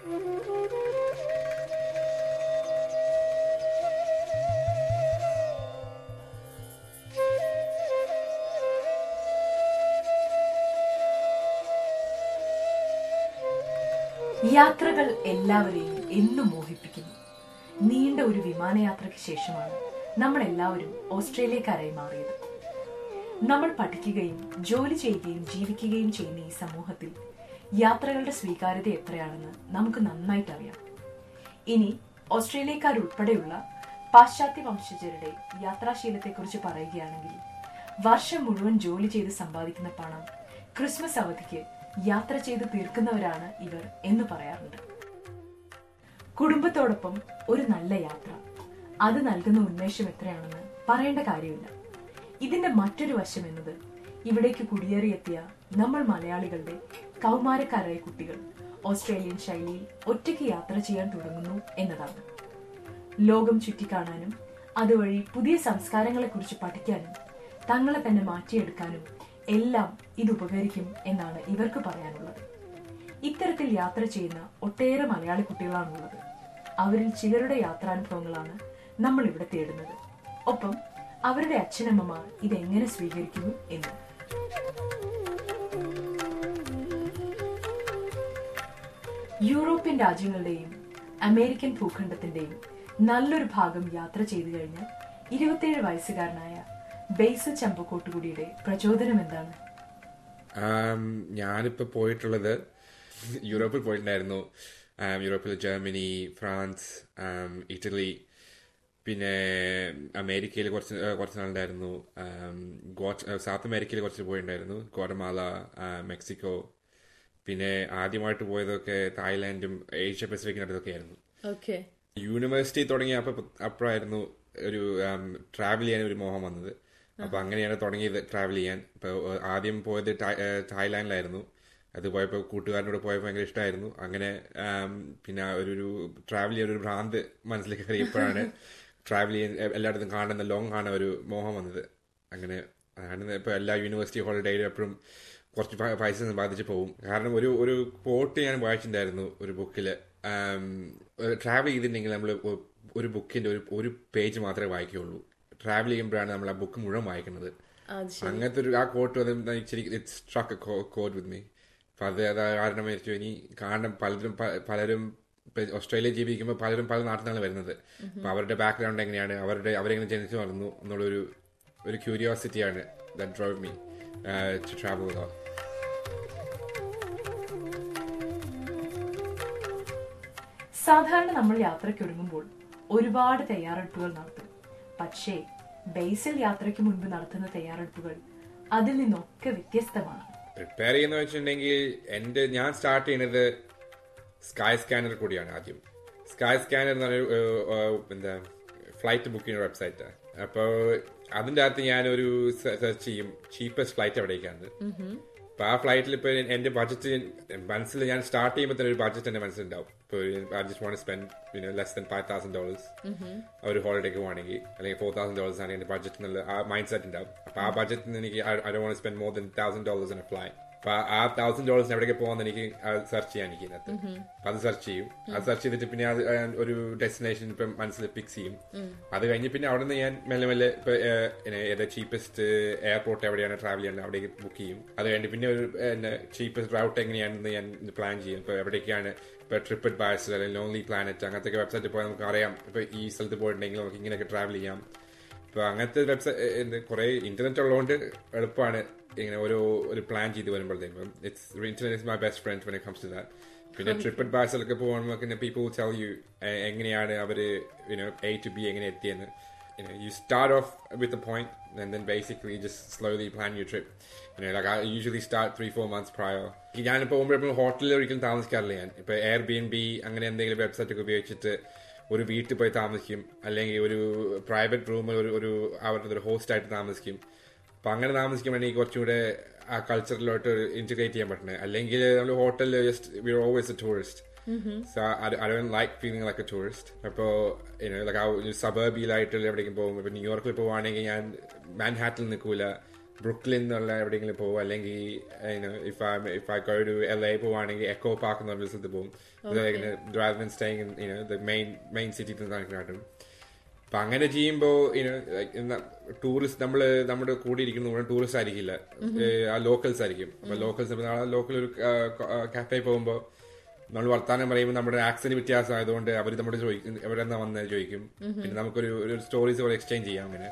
യാത്രകൾ എല്ലാവരെയും എന്നും മോഹിപ്പിക്കുന്നു നീണ്ട ഒരു വിമാനയാത്രയ്ക്ക് ശേഷമാണ് നമ്മൾ എല്ലാവരും ഓസ്ട്രേലിയക്കാരായി മാറിയത് നമ്മൾ പഠിക്കുകയും ജോലി ചെയ്യുകയും ജീവിക്കുകയും ചെയ്യുന്ന ഈ സമൂഹത്തിൽ യാത്രകളുടെ സ്വീകാര്യത എത്രയാണെന്ന് നമുക്ക് നന്നായിട്ട് അറിയാം ഇനി ഓസ്ട്രേലിയക്കാരുൾപ്പെടെയുള്ള പാശ്ചാത്യ വംശജരുടെ യാത്രാശീലത്തെക്കുറിച്ച് പറയുകയാണെങ്കിൽ വർഷം മുഴുവൻ ജോലി ചെയ്ത് സമ്പാദിക്കുന്ന പണം ക്രിസ്മസ് അവധിക്ക് യാത്ര ചെയ്ത് തീർക്കുന്നവരാണ് ഇവർ എന്ന് പറയാറുണ്ട് കുടുംബത്തോടൊപ്പം ഒരു നല്ല യാത്ര അത് നൽകുന്ന ഉന്മേഷം എത്രയാണെന്ന് പറയേണ്ട കാര്യമില്ല ഇതിന്റെ മറ്റൊരു വശം എന്നത് ഇവിടേക്ക് കുടിയേറിയെത്തിയ നമ്മൾ മലയാളികളുടെ കൗമാരക്കാരായ കുട്ടികൾ ഓസ്ട്രേലിയൻ ശൈലിയിൽ ഒറ്റയ്ക്ക് യാത്ര ചെയ്യാൻ തുടങ്ങുന്നു എന്നതാണ് ലോകം ചുറ്റിക്കാണാനും അതുവഴി പുതിയ സംസ്കാരങ്ങളെക്കുറിച്ച് പഠിക്കാനും തങ്ങളെ തന്നെ മാറ്റിയെടുക്കാനും എല്ലാം ഇത് ഉപകരിക്കും എന്നാണ് ഇവർക്ക് പറയാനുള്ളത് ഇത്തരത്തിൽ യാത്ര ചെയ്യുന്ന ഒട്ടേറെ മലയാളി കുട്ടികളാണുള്ളത് അവരിൽ ചിലരുടെ യാത്രാനുഭവങ്ങളാണ് നമ്മൾ ഇവിടെ തേടുന്നത് ഒപ്പം അവരുടെ അച്ഛനമ്മമാർ ഇതെങ്ങനെ സ്വീകരിക്കുന്നു എന്ന് യൂറോപ്യൻ രാജ്യങ്ങളുടെയും അമേരിക്കൻ ഭൂഖണ്ഡത്തിന്റെയും നല്ലൊരു ഭാഗം യാത്ര ചെയ്തു കഴിഞ്ഞ ഇരുപത്തിയേഴ് വയസ്സുകാരനായ ബേസൽ ചമ്പക്കോട്ടുകുടിയുടെ പ്രചോദനം എന്താണ് ആം, ഞാനിപ്പോ പോയിട്ടുള്ളത് യൂറോപ്പിൽ പോയിട്ടുണ്ടായിരുന്നു ആം, യൂറോപ്പിൽ ജർമ്മനി ഫ്രാൻസ് ആം, ഇറ്റലി പിന്നെ അമേരിക്കയിൽ കുറച്ച് ഏഹ്, കുറച്ച് നാളുണ്ടായിരുന്നു ആം, ഗോട്ട്- ഏഹ്, സൗത്ത് അമേരിക്കയിൽ കുറച്ച് പോയിട്ടുണ്ടായിരുന്നു ഗോഡമാല ആ, മെക്സിക്കോ പിന്നെ ആദ്യമായിട്ട് പോയതൊക്കെ തായ്ലാന്റും ഏഷ്യ പസഫിക്കിനടുത്തൊക്കെ ആയിരുന്നു ഓക്കെ യൂണിവേഴ്സിറ്റി തുടങ്ങിയ അപ്പൊ അപ്പോഴായിരുന്നു ഒരു ട്രാവൽ ചെയ്യാൻ ഒരു മോഹം വന്നത് അപ്പൊ അങ്ങനെയാണ് തുടങ്ങിയത് ട്രാവൽ ചെയ്യാൻ ഇപ്പൊ ഏഹ്, ആദ്യം പോയത് തായ്- ഏഹ്, തായ്ലാൻഡിലായിരുന്നു അത് പോയപ്പോൾ കൂട്ടുകാരനോട് പോയപ്പോൾ ഭയങ്കര ഇഷ്ടമായിരുന്നു അങ്ങനെ ആം, പിന്നെ ഒരു ഒരു ട്രാവൽ ചെയ്യാൻ ഒരു ഭ്രാന്ത് മനസ്സിലേക്ക് കയറിയപ്പോഴാണ് ട്രാവൽ ചെയ്യാൻ എ- എല്ലായിടത്തും കാണുന്ന ലോങ് കാണാൻ ഒരു മോഹം വന്നത് അങ്ങനെ അതാണ് ഇപ്പൊ എല്ലാ യൂണിവേഴ്സിറ്റി ഹോളിഡേയിലും എപ്പോഴും കുറച്ച് പ- പൈസ സമ്പാദിച്ച് പോകും കാരണം ഒരു ഒരു കോട്ട് ഞാൻ വായിച്ചിട്ടുണ്ടായിരുന്നു ഒരു ബുക്കില് ട്രാവൽ ചെയ്തിട്ടുണ്ടെങ്കിൽ നമ്മൾ ഒരു ബുക്കിന്റെ ഒരു ഒരു പേജ് മാത്രമേ വായിക്കുകയുള്ളൂ ട്രാവൽ ചെയ്യുമ്പോഴാണ് നമ്മൾ ആ ബുക്ക് മുഴുവൻ വായിക്കുന്നത് അത് ശരി അങ്ങനത്തെ ഒരു ആ കോട്ട് വന്ന് ശരിക്കും ഇറ്റ് സ്ട്രക്ക് കോഡ് വിത്ത് മീ അപ്പൊ അത് അത് കാരണം വെച്ചു ഇനി കാരണം പലരും പ- പലരും ഇപ്പൊ ഓസ്ട്രേലിയ ജീവിക്കുമ്പോൾ പലരും പല നാട്ടിൽ നിന്നാണ് വരുന്നത് അപ്പൊ അവരുടെ ബാക്ക്ഗ്രൗണ്ട് എങ്ങനെയാണ് അവരുടെ അവരെങ്ങനെ ജനിച്ചു വളർന്നു എന്നുള്ളൊരു ഒരു ക്യൂരിയോസിറ്റിയാണ് that drove me to travel സാധാരണ നമ്മൾ യാത്രയ്ക്ക് ഒരുങ്ങുമ്പോൾ ഒരുപാട് തയ്യാറെടുപ്പുകൾ നടത്തും പക്ഷേ ബേസിൽ യാത്രയ്ക്ക് മുൻപ് നടത്തുന്ന തയ്യാറെടുപ്പുകൾ അതിൽ നിന്നൊക്കെ വ്യത്യസ്തമാണ് പ്രിപ്പയർ ചെയ്യുന്ന വെച്ചിട്ടുണ്ടെങ്കിൽ എന്റെ ഞാൻ സ്റ്റാർട്ട് ചെയ്യുന്നത് സ്കൈ സ്കാനർ കൂടിയാണ് ആദ്യം സ്കൈ സ്കാനർ എന്ന് പറഞ്ഞ ഏഹ്, ഏഹ്, എന്താ ഫ്ലൈറ്റ് ബുക്ക് ചെയ്യുന്ന വെബ്സൈറ്റ് അപ്പോൾ അതിൻ്റെ അകത്ത് ഞാനൊരു സെർച്ച് ചെയ്യും ചീപ്പസ്റ്റ് ഫ്ലൈറ്റ് എവിടേക്കാണ് അപ്പൊ ആ ഫ്ലൈറ്റിൽ ഇപ്പൊ എന്റെ ബഡ്ജറ്റ് മനസ്സിൽ ഞാൻ സ്റ്റാർട്ട് ചെയ്യുമ്പോൾ തന്നെ ഒരു ബഡ്ജറ്റ് എന്റെ മനസ്സിലുണ്ടാവും ഇപ്പൊ I just want spend less than five thousand dollars ഒരു ഹോളിഡേക്ക് പോകണമെങ്കിൽ അല്ലെങ്കിൽ ഫോർ തൗസൻഡ് ഡോളേഴ്സ് ആണ് എന്റെ ബഡ്ജറ്റ് എന്നുള്ള ആ മൈൻഡ് സെറ്റ് ഉണ്ടാവും അപ്പൊ ആ ബഡ്ജറ്റിന് എനിക്ക് I won't spend more than thousand dollars in a fly അപ്പൊ ആ തൗസൻഡ് ഡോളേഴ്സിന് എവിടേക്ക് പോകാൻ എനിക്ക് സെർച്ച് ചെയ്യാൻ എനിക്ക് ഇതിനകത്ത് അപ്പൊ അത് സെർച്ച് ചെയ്യും അത് സെർച്ച് ചെയ്തിട്ട് പിന്നെ അത് ആ, ഒരു ഡെസ്റ്റിനേഷൻ ഇപ്പൊ മനസ്സിൽ ഫിക്സ് ചെയ്യും അത് കഴിഞ്ഞ് പിന്നെ അവിടെ നിന്ന് ഞാൻ മെല്ലെ മെല്ലെ ഇപ്പൊ ഏതാ ചീപ്പസ്റ്റ് എയർപോർട്ട് എവിടെയാണ് ട്രാവൽ ചെയ്യേണ്ടത് അവിടേക്ക് ബുക്ക് ചെയ്യും അത് കഴിഞ്ഞ് പിന്നെ ഒരു ചീപ്പസ്റ്റ് റൗട്ട് എങ്ങനെയാണെന്ന് ഞാൻ പ്ലാൻ ചെയ്യും ഇപ്പൊ എവിടേക്കാണ് ഇപ്പൊ ട്രിപ്പ് അഡ്വൈസർ അല്ലെങ്കിൽ ലോൺലി പ്ലാനറ്റ് അങ്ങനത്തെ വെബ്സൈറ്റിൽ പോയാൽ നമുക്ക് അറിയാം ഇപ്പൊ ഈ സ്ഥലത്ത് പോയിട്ടുണ്ടെങ്കിൽ നമുക്ക് ഇങ്ങനെയൊക്കെ ട്രാവൽ ചെയ്യാം ഇപ്പൊ അങ്ങനത്തെ വെബ്സൈറ്റ് കുറെ ഇന്റർനെറ്റ് ഉള്ളതുകൊണ്ട് എളുപ്പമാണ് ഇങ്ങനെ ഓരോ ഒരു പ്ലാൻ ചെയ്ത് വരുമ്പോഴത്തേക്കും it's internet is my best friend when comes to that പിന്നെ ട്രിപ്പ് അഡ്വൈസറിലൊക്കെ പോകുമ്പോൾ പിന്നെ പീപ്പിൾ ടെൽ യു എങ്ങനെയാണ് അവര് യുനോ എ ടു ബി എങ്ങനെ എത്തിയെന്ന് you know, you start off with a point and then basically just slowly plan your trip. You know, like I usually start three, four months prior. ഞാനിപ്പോൾ പോകുമ്പോൾ ഹോട്ടലിൽ ഒരിക്കലും താമസിക്കാറില്ല ഞാൻ ഇപ്പൊ എയർ ബി എൻ ബി അങ്ങനെ എന്തെങ്കിലും വെബ്സൈറ്റ് ഒക്കെ ഉപയോഗിച്ചിട്ട് ഒരു വീട്ടിൽ പോയി താമസിക്കും അല്ലെങ്കിൽ ഒരു പ്രൈവറ്റ് റൂമിൽ ഒരു ഒരു അവരുടെ ഒരു ഹോസ്റ്റ് ആയിട്ട് താമസിക്കും അപ്പൊ അങ്ങനെ താമസിക്കുമ്പോൾ എനിക്ക് കുറച്ചുകൂടെ ആ കൾച്ചറിലോട്ട് ഇന്റഗ്രേറ്റ് ചെയ്യാൻ പറ്റുന്നത് അല്ലെങ്കിൽ നമ്മൾ ഹോട്ടലിൽ just we always a tourist So I, I don't like feeling like a tourist. അപ്പോൾ you know, like ആ ഒരു സബർബിയിലായിട്ട് എവിടേക്കും പോകും ഇപ്പൊ ന്യൂയോർക്കിൽ പോവുകയാണെങ്കിൽ ഞാൻ മാൻഹാറ്റിൽ നിൽക്കൂല ബ്രുക്ലിൻ എന്നുള്ള എവിടെയെങ്കിലും പോകും അല്ലെങ്കിൽ if I if I go to L A പോവാണെങ്കിൽ എക്കോ പാർക്ക് എന്ന് പറഞ്ഞ സ്ഥലത്ത് പോകും rather than staying in you know the main main city നാട്ടും അപ്പൊ അങ്ങനെ ചെയ്യുമ്പോ ടൂറിസ്റ്റ് നമ്മള് നമ്മുടെ കൂടെ ഇരിക്കുന്ന മുഴുവൻ ടൂറിസ്റ്റ് ആയിരിക്കില്ല ഏഹ് ആ ലോക്കൽസ് ആയിരിക്കും അപ്പൊ ലോക്കൽസ് ലോക്കൽ ഒരു കാഫേ പോകുമ്പോ നമ്മൾ വർത്താനം പറയുമ്പോൾ നമ്മുടെ ആക്സന്റ് വ്യത്യാസം ആയതുകൊണ്ട് അവർ നമ്മുടെ ചോദിക്കും എവിടെ നിന്നാ വന്നത് ചോദിക്കും പിന്നെ നമുക്കൊരു ഒരു സ്റ്റോറീസ് പോലെ എക്സ്ചേഞ്ച് ചെയ്യാം അങ്ങനെ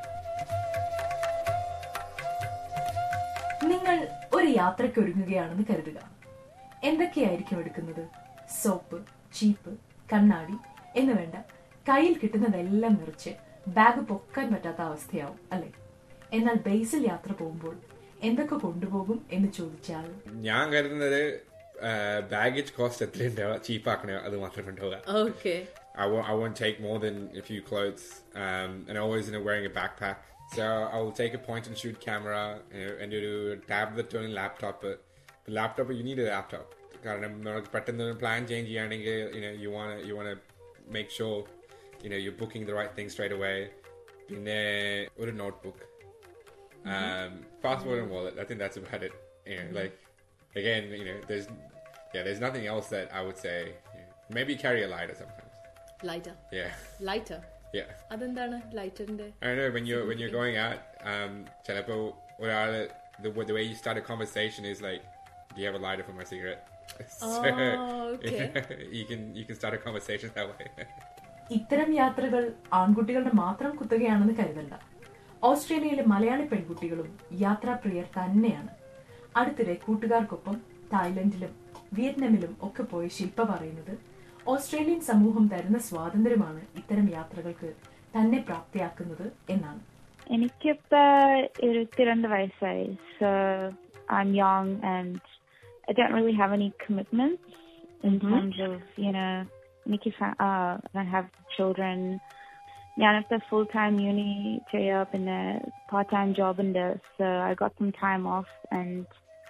നിങ്ങൾ ഒരു യാത്രയ്ക്ക് ഒരുങ്ങുകയാണെന്ന് കരുതുക എന്തൊക്കെയായിരിക്കും എടുക്കുന്നത് സോപ്പ് ചീപ്പ് കണ്ണാടി എന്ന് വേണ്ട കയ്യിൽ കിട്ടുന്നതെല്ലാം നിറച്ച് ബാഗ് പൊക്കാൻ പറ്റാത്ത അവസ്ഥയാവും അല്ലെ എന്നാൽ ബേസിൽ യാത്ര പോകുമ്പോൾ എന്തൊക്കെ കൊണ്ടുപോകും എന്ന് ചോദിച്ചാൽ ഞാൻ കരുതുന്നത് ബാഗേജ് കോസ്റ്റ് എത്രയുണ്ടാവുക ചീപ്പാക്കണോ അത് മാത്രമേ ഉണ്ടാവുക Okay. I won't, I won't take more than a few clothes, um, and always you know wearing a backpack. So I will take a point and shoot camera you know, and do a tablet or a laptop. But the laptop you need a laptop. കാരണം നമുക്ക് പെട്ടെന്ന് plan change ചെയ്യുകയാണെങ്കിൽ you know you want you want to make sure you know you're booking the right thing straight away. പിന്നെ ഒരു notebook. Um, passport and wallet. I think that's about it. You know, like again, you know, there's yeah, there's nothing else that I would say. You know, maybe carry a lighter sometimes. Lighter Yeah, lighter yeah. അതെന്താണ് ലൈറ്ററിന്റെ I know when you're when you're going out, um, ചിലപ്പോ ഒരാള് the the way you start a conversation is like, do you have a lighter for my cigarette? So, okay. you can you can start a conversation that way. ഇത്തരം യാത്രകൾ ആൺകുട്ടികളുടെ മാത്രം കുത്തകയാണെന്ന് കരുതണ്ട ഓസ്ട്രേലിയയിലെ മലയാളി പെൺകുട്ടികളും യാത്രാപ്രിയർ തന്നെയാണ് അടുത്തിടെ കൂട്ടുകാർക്കൊപ്പം തായ്ലൻഡിലും വിയറ്റ്നാമിലും ഒക്കെ പോയ ശില്പ പറയുന്നത് ഓസ്ട്രേലിയൻ സമൂഹം തരുന്ന സ്വാതന്ത്ര്യമാണ് ഇത്തരം യാത്രകൾക്ക് തന്നെ പ്രാപ്തിയാക്കുന്നത് എന്നാണ് എനിക്കിപ്പോ ഇരുപത്തിരണ്ട് വയസ്സായി so I'm young and I don't really have any commitments in terms of you know എനിക്ക് fa- uh, I have children ഞാനിപ്പോ full time uni ചെയ്യാ പിന്നെ part time job ഉണ്ട് so I got some time off and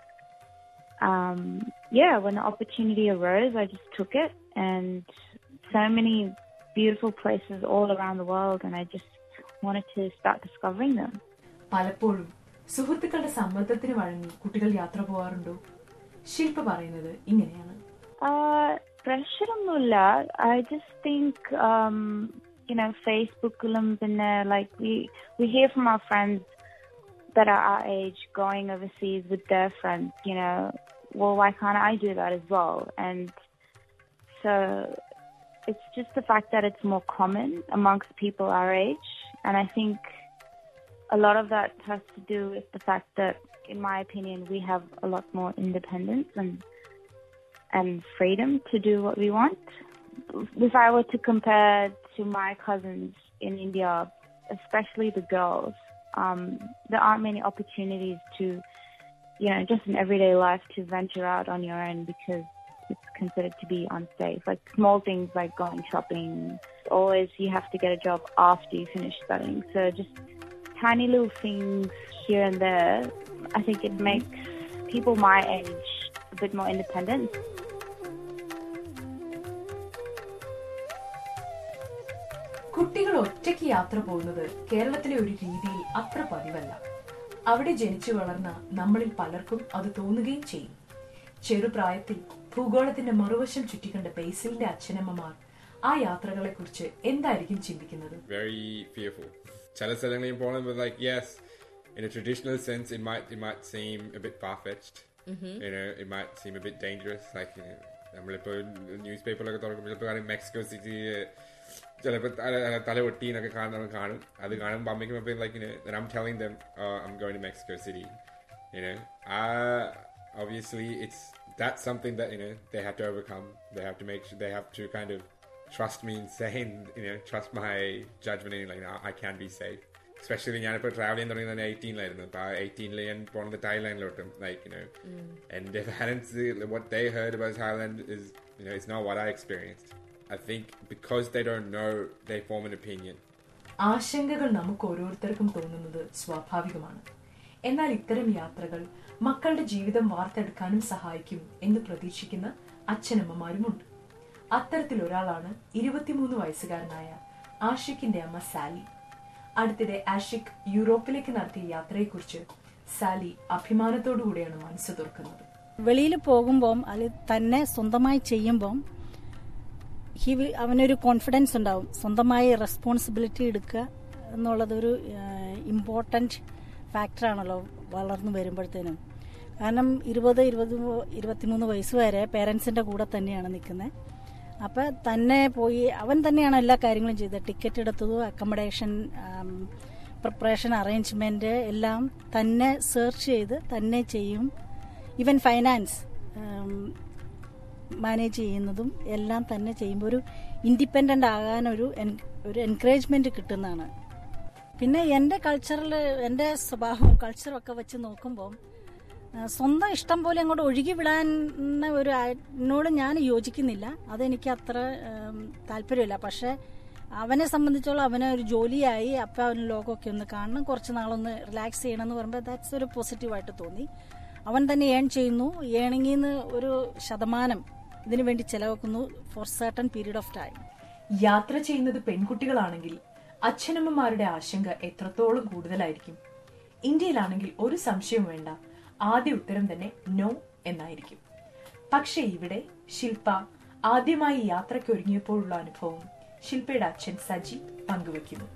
um yeah when the opportunity arose I just took it and so many beautiful places all around the world and I just wanted to start discovering them. പലപ്പോഴും സുഹൃത്തുക്കളുടെ സമ്മർദ്ദത്തിന് വഴങ്ങി കുട്ടികൾ യാത്ര പോകാറുണ്ടോ ശില്പ പറയുന്നത് ഇങ്ങനെയാണ് Uh, pressure ഒന്നുമില്ല. I just think, um, you know, Facebookലും പിന്നെ like we we hear from our friends that are our age going overseas with their friends. You know, well, why can't I do that as well? And so it's just the fact that it's more common amongst people our age, and I think a lot of that has to do with the fact that, in my opinion, we have a lot more independence and and freedom to do what we want. If I were to compare to my cousins in India, especially the girls, um, there aren't many opportunities to, you know, just in everyday life to venture out on your own because it's considered to be unsafe. Like small things like going shopping, always you have to get a job after you finish studying. So just tiny little things here and there, I think it makes people my age a bit more independent. കുട്ടികൾ ഒറ്റയ്ക്ക് യാത്ര പോകുന്നത് കേരളത്തിലെ ഒരു രീതിയിൽ അത്ര പതിവല്ല അവിടെ ജനിച്ചു വളർന്ന നമ്മളിൽ പലർക്കും അത് തോന്നുകയും ചെയ്യും ചെറുപ്രായത്തിൽ ഭൂഗോളത്തിന്റെ മറുവശം ചുറ്റിക്കണ്ട ബേസിലിന്റെ അച്ഛനമ്മമാർ ആ യാത്രകളെ കുറിച്ച് എന്തായിരിക്കും ചിന്തിക്കുന്നത് Very fearful. ചില സ്ഥലങ്ങളിൽ പോകുന്നത് like yes, in a traditional sense, it might it might seem a bit far fetched. You know, it might seem a bit dangerous. Like you know, നമ്മളിപ്പോ ന്യൂസ് പേപ്പറിലൊക്കെ തുറക്കുമ്പോൾ ചിലപ്പോൾ കാണും മെക്സിക്കോ സിറ്റി ചിലപ്പോൾ തല ഒട്ടീനൊക്കെ കാണുന്ന കാണും അത് കാണുമ്പോൾ അമ്മയ്ക്കും അപ്പം like I'm telling them I'm going to Mexico City you know uh obviously it's that's something that you know they have to overcome they have to make sure they have to kind of trust me in saying you know trust my judgment in like I can be safe especially ഞാനിപ്പോൾ travel ചെയ്യാൻ തുടങ്ങി തന്നെ എയ്റ്റീനിലായിരുന്നു അപ്പോൾ ആ എയ്റ്റീനിൽ ഞാൻ പോണത് തായ്ലാൻഡിലോട്ടും ലൈക്ക് യു നോ എൻ്റെ parents what they heard about Thailand is you know it's not what I experienced I think because they don't know they form an opinion ആശങ്കകൾ നമുക്ക് ഓരോരുത്തർക്കും തോന്നുന്നത് സ്വാഭാവികമാണ് എന്നാൽ ഇത്തരം യാത്രകൾ മക്കളുടെ ജീവിതം വാർത്തെടുക്കാനും സഹായിക്കും എന്ന് പ്രതീക്ഷിക്കുന്ന അച്ഛനമ്മമാരുമുണ്ട് അത്തരത്തിൽ ഒരാളാണ് ഇരുപത്തിമൂന്ന് വയസ്സുകാരനായ ആഷിഖിന്റെ അമ്മ സാലി അടുത്തിടെ ആഷിഖ് യൂറോപ്പിലേക്ക് നടത്തിയ യാത്രയെക്കുറിച്ച് സാലി അഭിമാനത്തോടു കൂടിയാണ് മനസ്സ് തുറക്കുന്നത് വെളിയിൽ പോകുമ്പം അത് തന്നെ സ്വന്തമായി ചെയ്യുമ്പം ഹി വി- അവനൊരു കോൺഫിഡൻസ് ഉണ്ടാവും സ്വന്തമായി റെസ്പോൺസിബിലിറ്റി എടുക്കുക എന്നുള്ളതൊരു ഇമ്പോർട്ടൻറ്റ് ഫാക്ടറാണല്ലോ വളർന്നു വരുമ്പോഴത്തേനും കാരണം ഇരുപത് ഇരുപത് ഇരുപത്തിമൂന്ന് വയസ്സ് വരെ പേരൻസിൻ്റെ കൂടെ തന്നെയാണ് നിൽക്കുന്നത് അപ്പം തന്നെ പോയി അവൻ തന്നെയാണ് എല്ലാ കാര്യങ്ങളും ചെയ്തത് ടിക്കറ്റ് എടുത്തതും അക്കോമഡേഷൻ പ്രിപ്പറേഷൻ അറേഞ്ച്മെൻറ്റ് എല്ലാം തന്നെ സെർച്ച് ചെയ്ത് തന്നെ ചെയ്യും ഈവൻ ഫൈനാൻസ് മാനേജ് ചെയ്യുന്നതും എല്ലാം തന്നെ ചെയ്യുമ്പോൾ ഒരു ഇൻഡിപെൻഡൻ്റ് ആകാനൊരു എൻ- ഒരു എൻകറേജ്മെൻറ്റ് കിട്ടുന്നതാണ് പിന്നെ എൻ്റെ കൾച്ചറിൽ എൻ്റെ സ്വഭാവവും കൾച്ചറും ഒക്കെ വെച്ച് നോക്കുമ്പോൾ ആ, സ്വന്തം ഇഷ്ടം പോലെ അങ്ങോട്ട് ഒഴുകി വിടാൻ ഒരു ആ- എന്നോട് ഞാൻ യോജിക്കുന്നില്ല അതെനിക്ക് അത്ര ഉം, താല്പര്യമില്ല പക്ഷേ അവനെ സംബന്ധിച്ചോളം അവന് ഒരു ജോലിയായി അപ്പം അവന് ലോകമൊക്കെ ഒന്ന് കാണണം കുറച്ച് നാളൊന്ന് റിലാക്സ് ചെയ്യണം എന്ന് പറയുമ്പോൾ ദാറ്റ്സ് ഒരു പോസിറ്റീവായിട്ട് തോന്നി അവൻ തന്നെ ഏൺ ചെയ്യുന്നു ഏണിങ്ങിൽ നിന്ന് ഒരു ശതമാനം ഇതിനു വേണ്ടി ചെലവാക്കുന്നു for certain period of time യാത്ര ചെയ്യുന്നത് പെൺകുട്ടികളാണെങ്കിൽ അച്ഛനമ്മമാരുടെ ആശങ്ക എത്രത്തോളം കൂടുതലായിരിക്കും ഇന്ത്യയിലാണെങ്കിൽ ഒരു സംശയവും വേണ്ട ആദ്യ ഉത്തരം തന്നെ നോ എന്നായിരിക്കും പക്ഷേ ഇവിടെ ശില്പ ആദ്യമായി യാത്രയ്ക്ക് ഒരുങ്ങിയപ്പോഴുള്ള അനുഭവം ശില്പയുടെ അച്ഛൻ സജി പങ്കുവെക്കുന്നു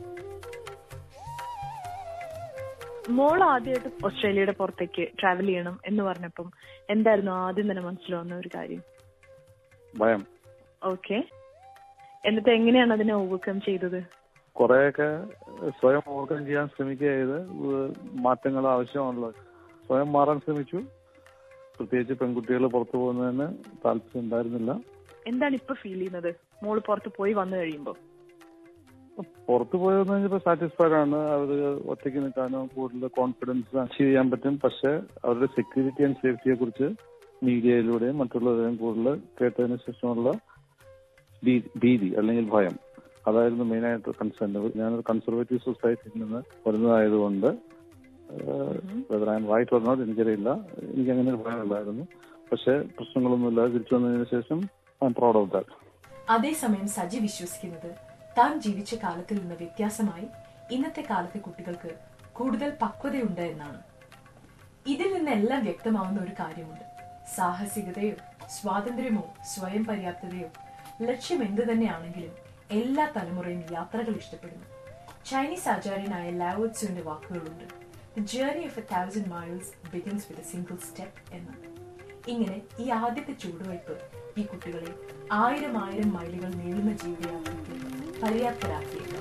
മോൾ ആദ്യമായിട്ട് ഓസ്ട്രേലിയയുടെ പുറത്തേക്ക് ട്രാവൽ ചെയ്യണം എന്ന് പറഞ്ഞപ്പം എന്തായിരുന്നു ആദ്യം തന്നെ മനസ്സിൽ വന്ന ഒരു കാര്യം ഭയം ഓക്കെ എന്നിട്ട് എങ്ങനെയാണ് അതിനെ ഓവർകം ചെയ്തത് കുറെയൊക്കെ സ്വയം ഓവർകം ചെയ്യാൻ ശ്രമിക്കുക ചെയ്ത് മാറ്റങ്ങൾ ആവശ്യമാണല്ലോ സ്വയം മാറാൻ ശ്രമിച്ചു പ്രത്യേകിച്ച് പെൺകുട്ടികൾ പുറത്തു പോകുന്നതിന് താല്പര്യം ഉണ്ടായിരുന്നില്ല എന്താണ് ഇപ്പൊ ഫീൽ ചെയ്യുന്നത് മോള് പുറത്ത് പോയി വന്നു കഴിയുമ്പോ പുറത്തു പോയതെന്ന് കഴിഞ്ഞപ്പോൾ സാറ്റിസ്ഫൈഡ് ആണ് അവർ ഒറ്റയ്ക്ക് നിൽക്കാനോ കൂടുതൽ കോൺഫിഡൻസ് അച്ചീവ് ചെയ്യാൻ പറ്റും പക്ഷെ അവരുടെ സെക്യൂരിറ്റി ആൻഡ് സേഫ്റ്റിയെ കുറിച്ച് മീഡിയയിലൂടെയും മറ്റുള്ളവരെയും കൂടുതൽ കേട്ടതിന് ശേഷമുള്ള ഭീ- ഭീതി അല്ലെങ്കിൽ ഭയം അതായിരുന്നു മെയിനായിട്ട് കൺസേൺ ഞാനൊരു കൺസർവേറ്റീവ് സൊസൈറ്റിയിൽ നിന്ന് വരുന്നതായതുകൊണ്ട് whether I'm right or not എനിക്കറിയില്ല എനിക്ക് അങ്ങനെ ഒരു ഭയമുണ്ടായിരുന്നു പക്ഷെ പ്രശ്നങ്ങളൊന്നുമില്ലാതെ തിരിച്ചു വന്നതിന് ശേഷം I'm proud of that അതേസമയം സജി വിശ്വസിക്കുന്നത് താൻ ജീവിച്ച കാലത്തിൽ നിന്ന് വ്യത്യാസമായി ഇന്നത്തെ കാലത്തെ കുട്ടികൾക്ക് കൂടുതൽ പക്വതയുണ്ട് എന്നാണ് ഇതിൽ നിന്നെല്ലാം വ്യക്തമാവുന്ന ഒരു കാര്യമുണ്ട് സാഹസികതയോ സ്വാതന്ത്ര്യമോ സ്വയം പര്യാപ്തതയോ ലക്ഷ്യം എന്തു തന്നെയാണെങ്കിലും എല്ലാ തലമുറയും യാത്രകൾ ഇഷ്ടപ്പെടുന്നു ചൈനീസ് ആചാര്യനായ ലാവോത്സുവിന്റെ വാക്കുകളുണ്ട് the journey of a thousand miles begins with a single step എന്ന് ഇങ്ങനെ ഈ ആദ്യത്തെ ചുവടുവയ്പ് ഈ കുട്ടികളെ ആയിരം ആയിരം മൈലുകൾ നീളുന്ന ജീവിതയാത്രയ്ക്ക് പര്യാപ്തരാക്കിയേക്കും